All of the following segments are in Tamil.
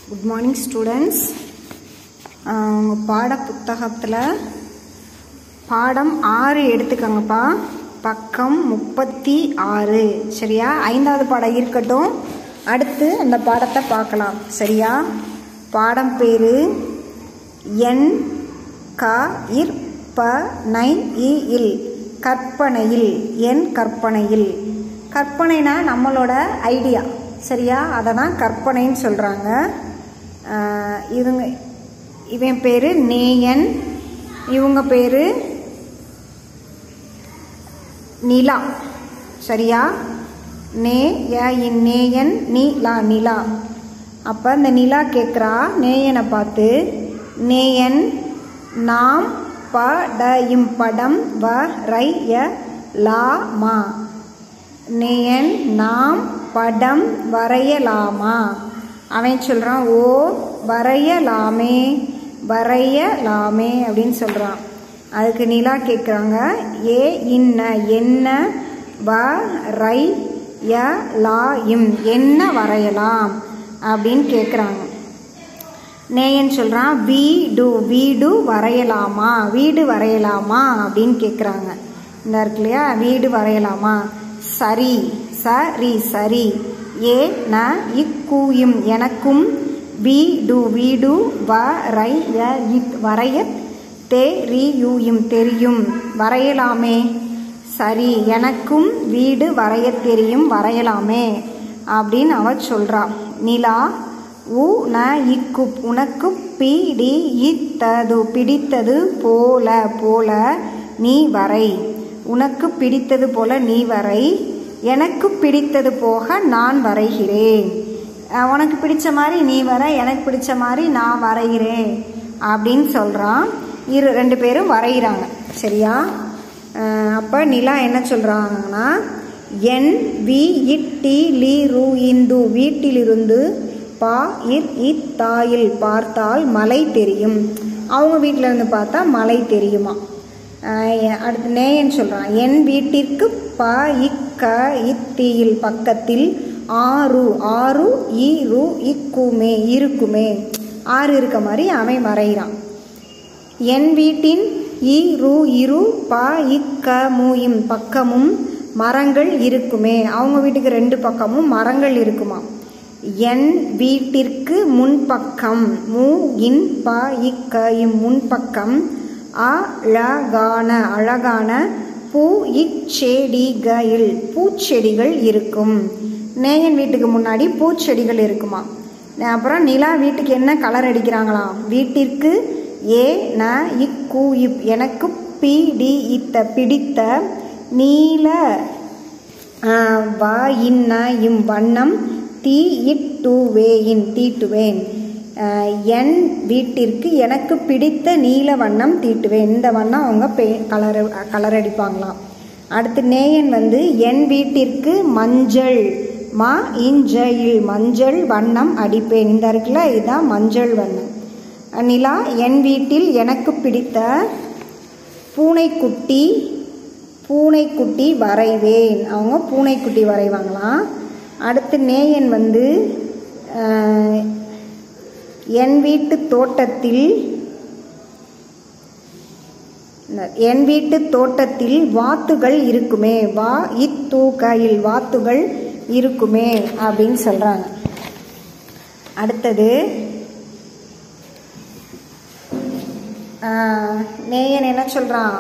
குட் மார்னிங் ஸ்டூடெண்ட்ஸ் உங்கள் பாட புத்தகத்தில் பாடம் ஆறு எடுத்துக்கோங்கப்பா பக்கம் முப்பத்தி ஆறு சரியா ஐந்தாவது பாடம் இருக்கட்டும் அடுத்து அந்த பாடத்தை பார்க்கலாம் சரியா பாடம் பேர் என் க இர் ப நை இ இல் கற்பனையில் என் கற்பனையில் கற்பனைனா நம்மளோட ஐடியா சரியா அதை தான் கற்பனைன்னு சொல்கிறாங்க இவங்க இவன் பேர் நேயன் இவங்க பேர் நிலா சரியா நே ய இன் நேயன் நீலா நிலா அப்போ இந்த நிலா கேட்குறா நேயனை பார்த்து நேயன் நாம் ப ட இம் படம் வ ரை ய லா மா நேயன் நாம் படம் வரையலாமா அவன் சொல்கிறான் ஓ வரையலாமே வரையலாமே அப்படின்னு சொல்கிறான் அதுக்கு நிலா கேட்குறாங்க ஏ இன்ன என்ன வ ரை ய லா இம் என்ன வரையலாம் அப்படின்னு கேட்குறாங்க நேயன் சொல்கிறான் வீடு வீடு வரையலாமா வீடு வரையலாமா அப்படின்னு கேட்குறாங்க இந்த இருக்கு இல்லையா வீடு வரையலாமா சரி சரி சரி ஏ ந இக்கூயும் எனக்கும் வீடு வீடு வரைய வரைய தெரியும் தெரியும் வரையலாமே சரி எனக்கும் வீடு வரைய தெரியும் வரையலாமே அப்படின்னு அவ சொல்றா நிலா உ ந இக்கு உனக்கு பிடி இத்தது பிடித்தது போல போல நீ வரை உனக்கு பிடித்தது போல நீ வரை எனக்கு பிடித்தது போக நான் வரைகிறேன் உனக்கு பிடிச்ச மாதிரி நீ வர எனக்கு பிடிச்ச மாதிரி நான் வரைகிறேன் அப்படின்னு சொல்கிறான் இரு ரெண்டு பேரும் வரைகிறாங்க சரியா அப்போ நிலா என்ன சொல்கிறாங்கன்னா என் வி இட் டி லி ரு இந்து வீட்டிலிருந்து பா இர் இத் தாயில் பார்த்தால் மலை தெரியும் அவங்க வீட்டில் இருந்து பார்த்தா மலை தெரியுமா அடுத்து நேயன் சொல்கிறான் என் வீட்டிற்கு ப இக்க இத்தீயில் பக்கத்தில் ஆறு ஆறு இ ரு இக்குமே இருக்குமே ஆறு இருக்க மாதிரி அவன் வரைகிறான் என் வீட்டின் இ ரு இரு ப இக்க மூயும் பக்கமும் மரங்கள் இருக்குமே அவங்க வீட்டுக்கு ரெண்டு பக்கமும் மரங்கள் இருக்குமா என் வீட்டிற்கு முன்பக்கம் மூ இன் ப இக்க இம் முன்பக்கம் அழகான அழகான பூ இச்செடிகளில் பூச்செடிகள் இருக்கும் நேயன் வீட்டுக்கு முன்னாடி பூச்செடிகள் இருக்குமா அப்புறம் நிலா வீட்டுக்கு என்ன கலர் அடிக்கிறாங்களாம் வீட்டிற்கு ஏ ந இக்கு இப் எனக்கு பி டி இத்த பிடித்த நீல வ இன்ன இம் வண்ணம் தீ இட்டுவேயின் தீட்டுவேன் என் வீட்டிற்கு எனக்கு பிடித்த நீல வண்ணம் தீட்டுவேன் இந்த வண்ணம் அவங்க பே கலர் கலர் அடிப்பாங்களாம் அடுத்து நேயன் வந்து என் வீட்டிற்கு மஞ்சள் மா இஞ்சையில் மஞ்சள் வண்ணம் அடிப்பேன் இந்த இருக்குல்ல இதுதான் மஞ்சள் வண்ணம் நிலா என் வீட்டில் எனக்கு பிடித்த பூனைக்குட்டி பூனைக்குட்டி வரைவேன் அவங்க பூனைக்குட்டி வரைவாங்களாம் அடுத்து நேயன் வந்து என் வீட்டு தோட்டத்தில் என் வீட்டு தோட்டத்தில் வாத்துகள் இருக்குமே வா இத்தூக்கையில் வாத்துகள் இருக்குமே அப்படின்னு சொல்றாங்க அடுத்தது நேயன் என்ன சொல்றான்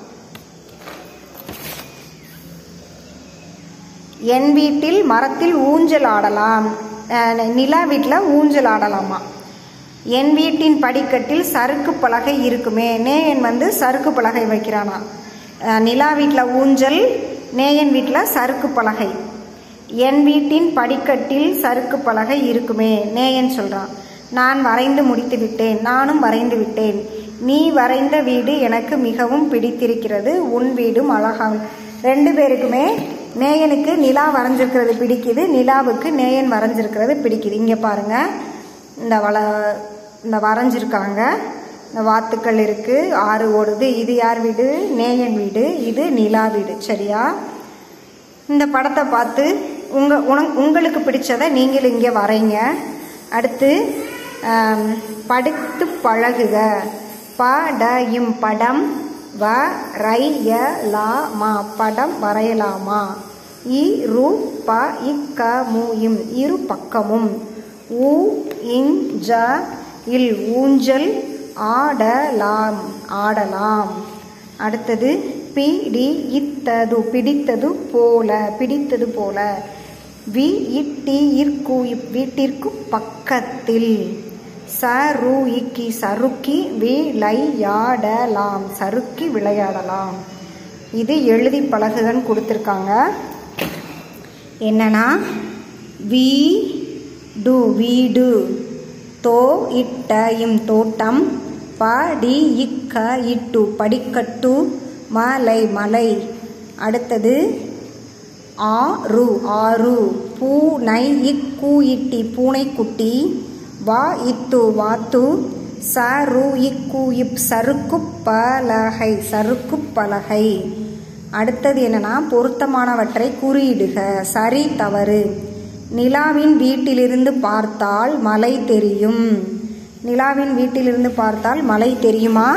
என் வீட்டில் மரத்தில் ஊஞ்சல் ஆடலாம் நிலா வீட்டில் ஊஞ்சல் ஆடலாமா என் வீட்டின் படிக்கட்டில் சறுக்கு பலகை இருக்குமே நேயன் வந்து சறுக்கு பலகை வைக்கிறானா நிலா வீட்டில் ஊஞ்சல் நேயன் வீட்டில் சறுக்கு பலகை என் வீட்டின் படிக்கட்டில் சறுக்கு பலகை இருக்குமே நேயன் சொல்கிறான் நான் வரைந்து முடித்து விட்டேன் நானும் வரைந்து விட்டேன் நீ வரைந்த வீடு எனக்கு மிகவும் பிடித்திருக்கிறது உன் வீடும் அழகாக ரெண்டு பேருக்குமே நேயனுக்கு நிலா வரைஞ்சிருக்கிறது பிடிக்குது நிலாவுக்கு நேயன் வரைஞ்சிருக்கிறது பிடிக்குது இங்கே பாருங்க இந்த வள இந்த வரைஞ்சிருக்காங்க இந்த வாத்துக்கள் இருக்குது ஆறு ஓடுது இது யார் வீடு நேயன் வீடு இது நிலா வீடு சரியா இந்த படத்தை பார்த்து உங்கள் உன உங்களுக்கு பிடிச்சதை நீங்கள் இங்கே வரைங்க அடுத்து ஆம், படித்து பழகுக ப ட இம் படம் வ ரை ய லா மா படம் வரையலாமா இ ரு ப இக்க மு இம் இரு பக்கமும் ஊ இங் ஜ இல் ஊஞ்சல் ஆடலாம் ஆடலாம் அடுத்தது பிடி இத்தது பிடித்தது போல பிடித்தது போல வி இட்டி இற்கு இப் வீட்டிற்கு பக்கத்தில் சரு இக்கி சறுக்கி விளையாடலாம் சறுக்கி விளையாடலாம் இது எழுதி பழகுகன்னு கொடுத்துருக்காங்க என்னன்னா வீ டு வீடு தோ இட்ட இம் தோட்டம் படி இக்க இட்டு படிக்கட்டு மலை மலை அடுத்தது ஆறு ஆறு பூனை இக்கு இட்டி பூனைக்குட்டி வா இத்து வாத்து சரு இக்கு இப் சறுக்கு பலகை சறுக்கு பலகை அடுத்தது என்னன்னா பொருத்தமானவற்றை குறியிடுக சரி தவறு நிலாவின் வீட்டிலிருந்து பார்த்தால் மலை தெரியும் நிலாவின் வீட்டிலிருந்து பார்த்தால் மலை தெரியுமா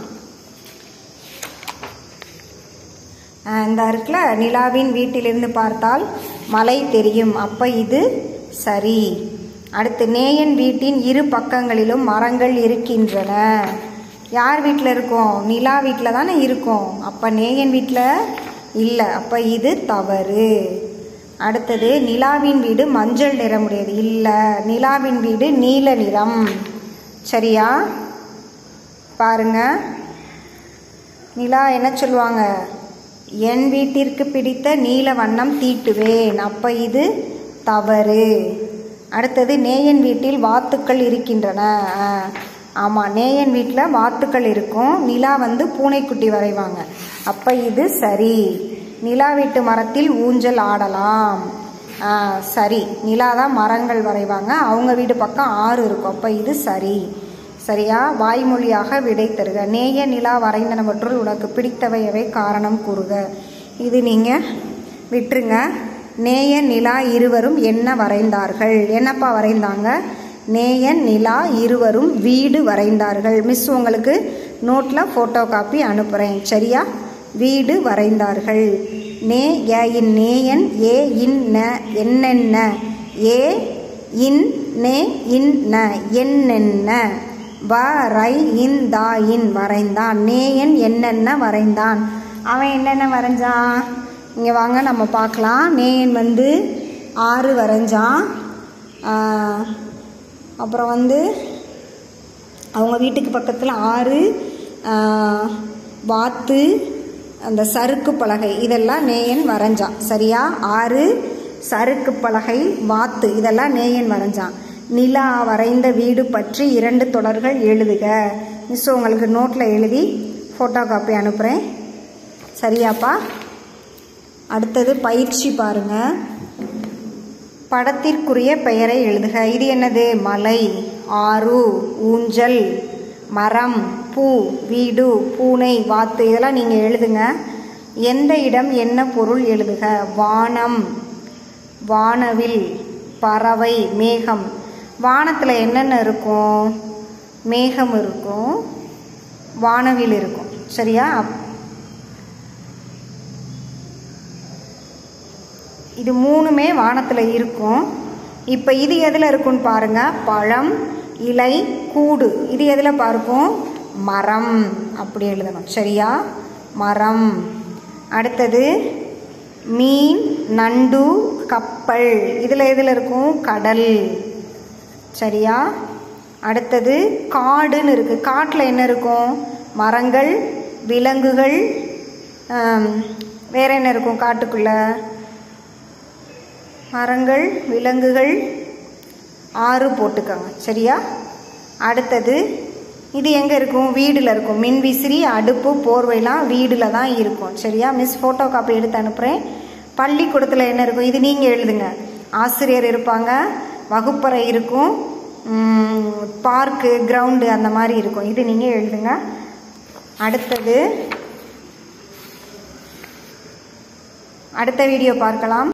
இந்த இருக்குல்ல நிலாவின் வீட்டிலிருந்து பார்த்தால் மலை தெரியும் அப்போ இது சரி அடுத்து நேயன் வீட்டின் இரு பக்கங்களிலும் மரங்கள் இருக்கின்றன யார் வீட்டில் இருக்கோம் நிலா வீட்டில் தானே இருக்கோம் அப்போ நேயன் வீட்டில் இல்லை அப்போ இது தவறு அடுத்தது நிலாவின் வீடு மஞ்சள் நிறமுடையது இல்லை நிலாவின் வீடு நீல நிறம் சரியா பாருங்க நிலா என்ன சொல்லுவாங்க என் வீட்டிற்கு பிடித்த நீல வண்ணம் தீட்டுவேன் அப்போ இது தவறு அடுத்தது நேயன் வீட்டில் வாத்துக்கள் இருக்கின்றன ஆமாம் நேயன் வீட்டில் வாத்துக்கள் இருக்கும் நிலா வந்து பூனைக்குட்டி வரைவாங்க அப்போ இது சரி நிலா வீட்டு மரத்தில் ஊஞ்சல் ஆடலாம் ஆ, சரி நிலா தான் மரங்கள் வரைவாங்க அவங்க வீடு பக்கம் ஆறு இருக்கும் அப்போ இது சரி சரியா வாய்மொழியாக விடை தருக நேய நிலா வரைந்தனவற்றுள் உனக்கு பிடித்தவை எவை காரணம் கூறுக இது நீங்கள் விட்டுருங்க நேய நிலா இருவரும் என்ன வரைந்தார்கள் என்னப்பா வரைந்தாங்க நேய நிலா இருவரும் வீடு வரைந்தார்கள் மிஸ் உங்களுக்கு நோட்டில் ஃபோட்டோ காப்பி அனுப்புகிறேன் சரியா வீடு வரைந்தார்கள் நே ய இன் நேயன் ஏ இன் ந என்னென்ன ஏ இன் நே இன் ந என்னென்ன வரை இன் தா இன் வரைந்தான் நேயன் என்னென்ன வரைந்தான் அவன் என்னென்ன வரைஞ்சான் இங்கே வாங்க நம்ம பார்க்கலாம் நேயன் வந்து ஆறு வரைஞ்சான் ஆஹ், அப்புறம் வந்து அவங்க வீட்டுக்கு பக்கத்தில் ஆறு ஆஹ், வாத்து அந்த சறுக்கு பலகை இதெல்லாம் நேயன் வரைஞ்சான் சரியா ஆறு சறுக்கு பலகை வாத்து இதெல்லாம் நேயன் வரைஞ்சான் நிலா வரைந்த வீடு பற்றி இரண்டு தொடர்கள் எழுதுக மிஸ் உங்களுக்கு நோட்டில் எழுதி ஃபோட்டோ காப்பி அனுப்புகிறேன் சரியாப்பா அடுத்தது பயிற்சி பாருங்க படத்திற்குரிய பெயரை எழுதுக இது என்னது மலை ஆறு ஊஞ்சல் மரம் பூ வீடு பூனை வாத்து இதெல்லாம் நீங்கள் எழுதுங்க எந்த இடம் என்ன பொருள் எழுதுக வானம் வானவில் பறவை மேகம் வானத்தில் என்னென்ன இருக்கும் மேகம் இருக்கும் வானவில் இருக்கும் சரியா இது மூணுமே வானத்தில் இருக்கும் இப்போ இது எதில் இருக்குன்னு பாருங்க பழம் இலை கூடு இது எதில் பார்க்கும் மரம் அப்படி எழுதணும் சரியா மரம் அடுத்தது மீன் நண்டு கப்பல் இதில் எதில் இருக்கும் கடல் சரியா அடுத்தது காடுன்னு இருக்குது காட்டில் என்ன இருக்கும் மரங்கள் விலங்குகள் ஆம், வேற என்ன இருக்கும் காட்டுக்குள்ளே மரங்கள் விலங்குகள் ஆறு போட்டுக்கோங்க சரியா அடுத்தது இது எங்கே இருக்கும் வீடில் இருக்கும் மின் விசிறி அடுப்பு போர்வைலாம் வீடில் தான் இருக்கும் சரியா மிஸ் ஃபோட்டோ காப்பி எடுத்து அனுப்புகிறேன் பள்ளிக்கூடத்தில் என்ன இருக்கும் இது நீங்கள் எழுதுங்க ஆசிரியர் இருப்பாங்க வகுப்பறை இருக்கும் பார்க்கு கிரவுண்டு அந்த மாதிரி இருக்கும் இது நீங்கள் எழுதுங்க அடுத்தது அடுத்த வீடியோ பார்க்கலாம்